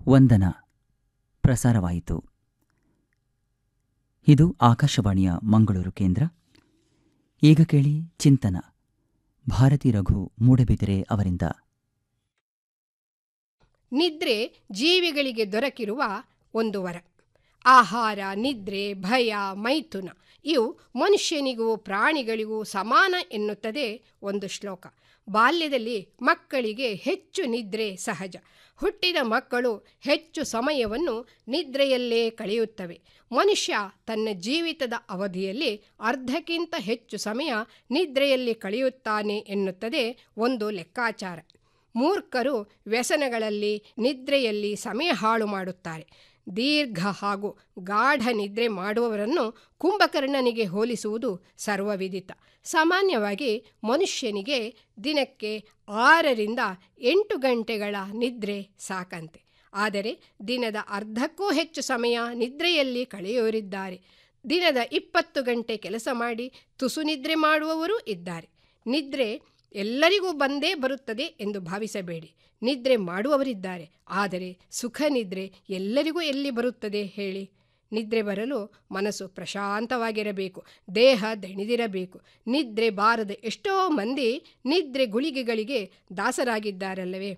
ವಂದನ ಪ್ರಸಾರವಾಯಿತು ಇದು ಆಕಾಶವಾಣಿಯ ಮಂಗಳೂರು ಕೇಂದ್ರ ಈಗ ಕೇಳಿ ಚಿಂತನ ಭಾರತಿ ರಘು ಮೂಡಬಿದಿರೆ ಅವರಿಂದ ನಿದ್ರೆ ಜೀವಿಗಳಿಗೆ ದೊರಕಿರುವ ಒಂದು ವರ ಆಹಾರ ನಿದ್ರೆ ಭಯ ಮೈಥುನ ಇವು ಮನುಷ್ಯನಿಗೂ ಪ್ರಾಣಿಗಳಿಗೂ ಸಮಾನ ಎನ್ನುತ್ತದೆ ಒಂದು ಶ್ಲೋಕ ಬಾಲ್ಯದಲ್ಲಿ ಮಕ್ಕಳಿಗೆ ಹೆಚ್ಚು ನಿದ್ರೆ ಸಹಜ ಹುಟ್ಟಿದ ಮಕ್ಕಳು ಹೆಚ್ಚು ಸಮಯವನ್ನು ನಿದ್ರೆಯಲ್ಲೇ ಕಳೆಯುತ್ತವೆ ಮನುಷ್ಯ ತನ್ನ ಜೀವಿತದ ಅವಧಿಯಲ್ಲಿ ಅರ್ಧಕ್ಕಿಂತ ಹೆಚ್ಚು ಸಮಯ ನಿದ್ರೆಯಲ್ಲಿ ಕಳೆಯುತ್ತಾನೆ ಎನ್ನುತ್ತದೆ ಒಂದು ಲೆಕ್ಕಾಚಾರ ಮೂರ್ಖರು ವ್ಯಸನಗಳಲ್ಲಿ ನಿದ್ರೆಯಲ್ಲಿ ಸಮಯ ಹಾಳು ಮಾಡುತ್ತಾರೆ ದೀರ್ಘ ಹಾಗೂ ಗಾಢ ನಿದ್ರೆ ಮಾಡುವವರನ್ನು ಕುಂಭಕರ್ಣನಿಗೆ ಹೋಲಿಸುವುದು ಸರ್ವವಿದಿತ ಸಾಮಾನ್ಯವಾಗಿ ಮನುಷ್ಯನಿಗೆ ದಿನಕ್ಕೆ ಆರರಿಂದ ಎಂಟು ಗಂಟೆಗಳ ನಿದ್ರೆ ಸಾಕಂತೆ ಆದರೆ ದಿನದ ಅರ್ಧಕ್ಕೂ ಹೆಚ್ಚು ಸಮಯ ನಿದ್ರೆಯಲ್ಲಿ ಕಳೆಯೋರಿದ್ದಾರೆ ದಿನದ ಇಪ್ಪತ್ತು ಗಂಟೆ ಕೆಲಸ ಮಾಡಿ ತುಸು ನಿದ್ರೆ ಮಾಡುವವರೂ ಇದ್ದಾರೆ ನಿದ್ರೆ ಎಲ್ಲರಿಗೂ ಬಂದೇ ಬರುತ್ತದೆ ಎಂದು ಭಾವಿಸಬೇಡಿ ನಿದ್ರೆ ಮಾಡುವವರಿದ್ದಾರೆ ಆದರೆ ಸುಖ ನಿದ್ರೆ ಎಲ್ಲರಿಗೂ ಎಲ್ಲಿ ಬರುತ್ತದೆ ಹೇಳಿ ನಿದ್ರೆ ಬರಲು ಮನಸ್ಸು ಪ್ರಶಾಂತವಾಗಿರಬೇಕು ದೇಹ ದಣಿದಿರಬೇಕು ನಿದ್ರೆ ಬಾರದ ಎಷ್ಟೋ ಮಂದಿ ನಿದ್ರೆ ಗುಳಿಗೆಗಳಿಗೆ ದಾಸರಾಗಿದ್ದಾರಲ್ಲವೇ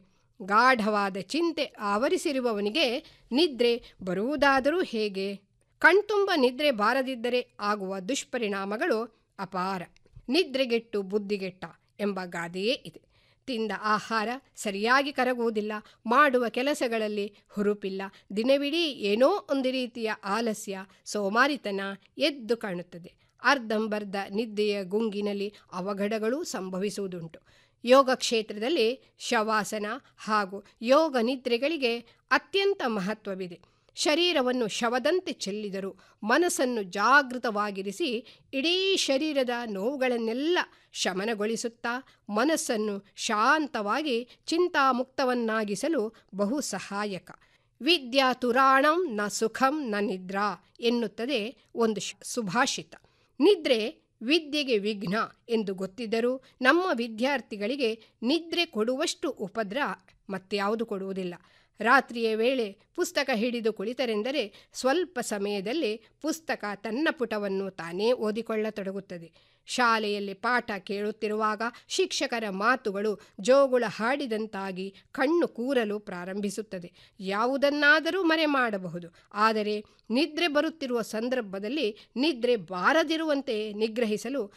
ಗಾಢವಾದ ಚಿಂತೆ ಆವರಿಸಿರುವವನಿಗೆ ನಿದ್ರೆ ಬರುವುದಾದರೂ ಹೇಗೆ ಕಣ್ತುಂಬ ನಿದ್ರೆ ಬಾರದಿದ್ದರೆ ಆಗುವ ದುಷ್ಪರಿಣಾಮಗಳು ಅಪಾರ ನಿದ್ರೆಗೆಟ್ಟು ಬುದ್ಧಿಗೆಟ್ಟ ಎಂಬ ಗಾದೆಯೇ ಇದೆ ತಿಂದ ಆಹಾರ ಸರಿಯಾಗಿ ಕರಗುವುದಿಲ್ಲ ಮಾಡುವ ಕೆಲಸಗಳಲ್ಲಿ ಹುರುಪಿಲ್ಲ ದಿನವಿಡೀ ಏನೋ ಒಂದು ರೀತಿಯ ಆಲಸ್ಯ ಸೋಮಾರಿತನ ಎದ್ದು ಕಾಣುತ್ತದೆ ಅರ್ಧಂಬರ್ಧ ನಿದ್ದೆಯ ಗುಂಗಿನಲ್ಲಿ ಅವಘಡಗಳು ಸಂಭವಿಸುವುದುಂಟು ಯೋಗ ಕ್ಷೇತ್ರದಲ್ಲಿ ಶವಾಸನ ಹಾಗೂ ಯೋಗ ನಿದ್ರೆಗಳಿಗೆ ಅತ್ಯಂತ ಮಹತ್ವವಿದೆ ಶರೀರವನ್ನು ಶವದಂತೆ ಚೆಲ್ಲಿದರು ಮನಸ್ಸನ್ನು ಜಾಗೃತವಾಗಿರಿಸಿ ಇಡೀ ಶರೀರದ ನೋವುಗಳನ್ನೆಲ್ಲ ಶಮನಗೊಳಿಸುತ್ತಾ ಮನಸ್ಸನ್ನು ಶಾಂತವಾಗಿ ಚಿಂತಾಮುಕ್ತವನ್ನಾಗಿಸಲು ಬಹು ಸಹಾಯಕ ವಿದ್ಯಾ ತುರಾಣಂ ನ ಸುಖಂ ನ ನಿದ್ರಾ ಎನ್ನುತ್ತದೆ ಒಂದು ಸುಭಾಷಿತ ನಿದ್ರೆ ವಿದ್ಯೆಗೆ ವಿಘ್ನ ಎಂದು ಗೊತ್ತಿದ್ದರೂ ನಮ್ಮ ವಿದ್ಯಾರ್ಥಿಗಳಿಗೆ ನಿದ್ರೆ ಕೊಡುವಷ್ಟು ಉಪದ್ರ ಮತ್ಯಾವುದು ಕೊಡುವುದಿಲ್ಲ ರಾತ್ರಿಯ ವೇಳೆ ಪುಸ್ತಕ ಹಿಡಿದು ಕುಳಿತರೆಂದರೆ ಸ್ವಲ್ಪ ಸಮಯದಲ್ಲಿ ಪುಸ್ತಕ ತನ್ನ ಪುಟವನ್ನು ತಾನೇ ಓದಿಕೊಳ್ಳತೊಡಗುತ್ತದೆ ಶಾಲೆಯಲ್ಲಿ ಪಾಠ ಕೇಳುತ್ತಿರುವಾಗ ಶಿಕ್ಷಕರ ಮಾತುಗಳು ಜೋಗುಳ ಹಾಡಿದಂತಾಗಿ ಕಣ್ಣು ಕೂರಲು ಪ್ರಾರಂಭಿಸುತ್ತದೆ ಯಾವುದನ್ನಾದರೂ ಮರೆ ಮಾಡಬಹುದು ಆದರೆ ನಿದ್ರೆ ಬರುತ್ತಿರುವ ಸಂದರ್ಭದಲ್ಲಿ ನಿದ್ರೆ ಬಾರದಿರುವಂತೆ ನಿಗ್ರಹಿಸಲು